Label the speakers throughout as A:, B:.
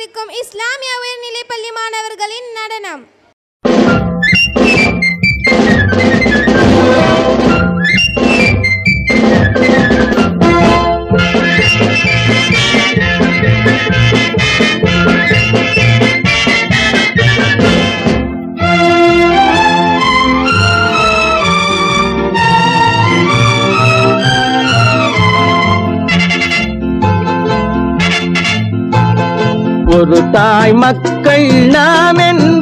A: கொண்டிருக்கும் இஸ்லாமிய உயர்நிலைப் பள்ளி மாணவர்களின் நடனம்
B: ஒரு தாய் மக்கள் நாம்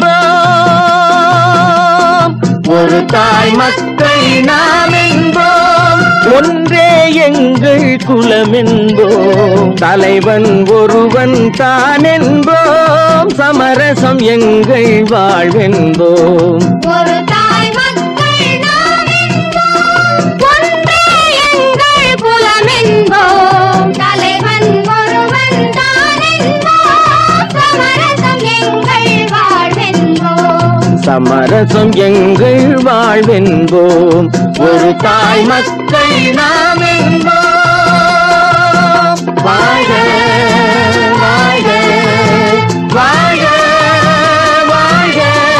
B: என்போம் ஒரு தாய் மக்கள் நாம் என்போம் ஒன்றே எங்கள் குலம் என்போம் தலைவன் ஒருவன் தான் என்போம் சமரசம் எங்கள் வாழ்வென்போம்
A: ஒரு தாய் மக்கள் நாம் என்போம் ஒன்றே எங்கள் குலம் என்போம் தலைவன் ஒருவன் தான் என்போம் சமரசம் எங்கள் வாழ்வென்போம்
B: சமரசம் எங்கள் வாழ்வென்போம் ஒரு தாய் மக்கள் நாம் என்போம் வாழ்க வாழ்க வாழ்க வாழ்க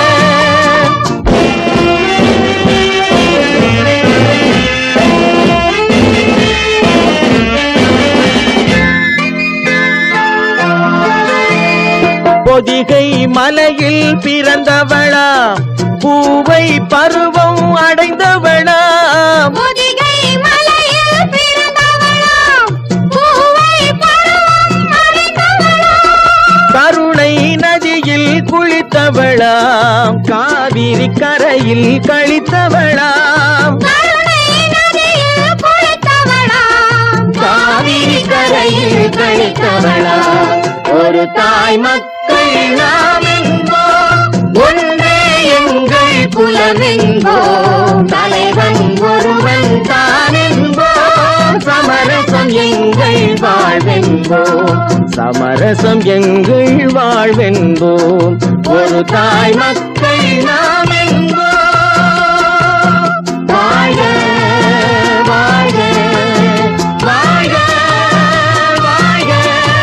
B: பொதிகை மலையில் பிறந்தவளா பூவை பருவம் அடைந்தவளா
A: பொதிகை மலையில் பிறந்தவளாம் பூவை பருவம் அடைந்தவளாம்
B: கருணை நதியில் குளித்தவளாம் காவிரி கரையில் கழித்தவளாம்
A: கருணை நதியில் குளித்தவளாம்
B: காவிரி கரையில் கழித்தவளாம் ஒரு தாய் மக்கள் நாம் என்போம் ஒன்றே எங்கள் குலம் என்போம் தலைவன் ஒருவன் தான் என்போம் சமரசம் எங்கள் வாழ்வென்போம் சமரசம் எங்கள் வாழ்வென்போம் ஒரு தாய் மக்கள் நாம் என்போம் வாழ்க வாழ்க வாழ்க வாழ்க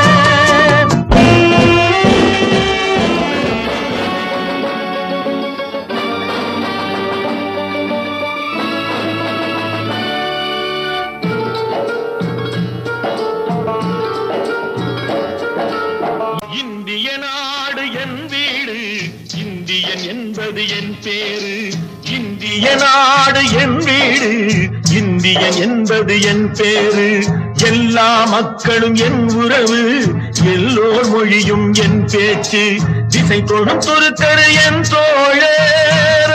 C: இந்திய நாடு என் வீடு இந்தியன் என்பது என் பேரு இந்திய நாடு என் வீடு இந்தியன் என்பது என் பேரு எல்லா மக்களும் என் உறவு எல்லோர் மொழியும் என் பேச்சு திசை தொழும் துருக்கரு என் தோழர்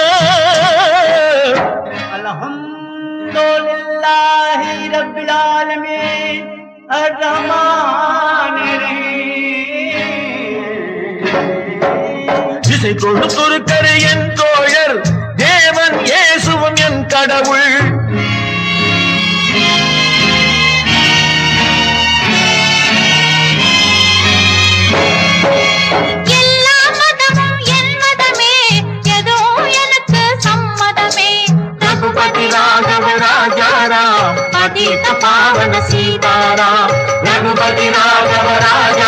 D: அல்ஹம்துலில்லாஹி ரப்பில் ஆலமீன் அர்ரஹ்மானிர் ரஹீம்
C: திசை தொழும் துருக்கரு என் தோழர் தேவன் இயேசுவும் என் கடவுள்
A: எல்லா மதமும் என் மதமே எதுவும் எனக்கு சம்மதமே
C: ரகுபதி ராகவ ராஜாராம்
A: பதித்த பாவன சீதாராம்
C: ரகுபதி ராகவ ராஜா